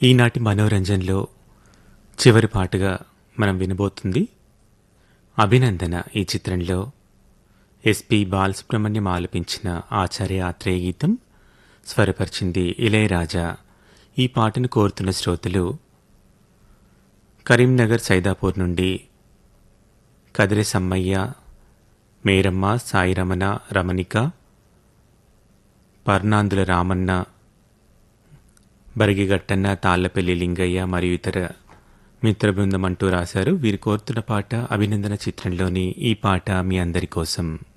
ఈనాటి మనోరంజన్లో చివరి పాటగా మనం వినబోతుంది అభినందన ఈ చిత్రంలో ఎస్పి బాలసుబ్రహ్మణ్యం ఆలపించిన ఆచార్య ఆత్రేయ గీతం స్వరపరిచింది ఇళయరాజా ఈ పాటను కోరుతున్న శ్రోతలు కరీంనగర్ సైదాపూర్ నుండి కదిరి సమ్మయ్య మేరమ్మ సాయిరమణ రమణిక పర్నాందుల రామన్న బరిగిగట్టన్న తాళ్లపల్లి లింగయ్య మరియు ఇతర మిత్ర బృందం అంటూ రాశారు వీరు కోరుతున్న పాట అభినందన చిత్రంలోని ఈ పాట మీ అందరి కోసం